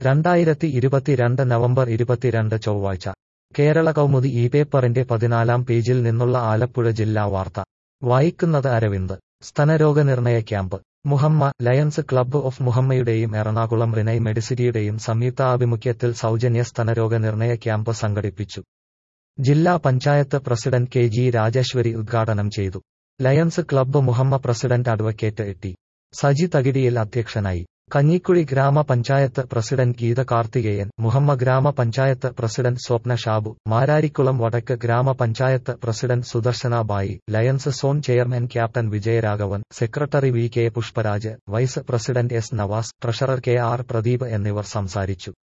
രണ്ടായിരത്തി ഇരുപത്തിരണ്ട് നവംബർ ഇരുപത്തിരണ്ട് ചൊവ്വാഴ്ച കേരള കൗമുദി ഈ പേപ്പറിന്റെ പതിനാലാം പേജിൽ നിന്നുള്ള ആലപ്പുഴ ജില്ലാ വാർത്ത വായിക്കുന്നത് അരവിന്ദ് സ്തനരോഗ നിർണയ camp Muhamma Lions Club of മുഹമ്മയുടെയും എറണാകുളം റിനൈ മെഡിസിറ്റിയുടെയും സംയുക്താഭിമുഖ്യത്തിൽ സൗജന്യ സ്തനരോഗ നിർണയ ക്യാമ്പ് സംഘടിപ്പിച്ചു ജില്ലാ panchayat president K G Rajeshwari ഉദ്ഘാടനം ചെയ്തു Lions Club Muhamma president advocate T Saji Thakidiyil അധ്യക്ഷനായി കഞ്ഞിക്കുഴി ഗ്രാമപഞ്ചായത്ത് പ്രസിഡന്റ് ഗീത കാർത്തികേയൻ മുഹമ്മ ഗ്രാമപഞ്ചായത്ത് പ്രസിഡന്റ് സ്വപ്ന ഷാബു മാരാരിക്കുളം വടക്ക് ഗ്രാമപഞ്ചായത്ത് president Sudarshana Bai Lions zone chairman captain Vijayaraghavan secretary V K Pushparaj vice president S Navas treasurer K R Pradeep എന്നിവർ സംസാരിച്ചു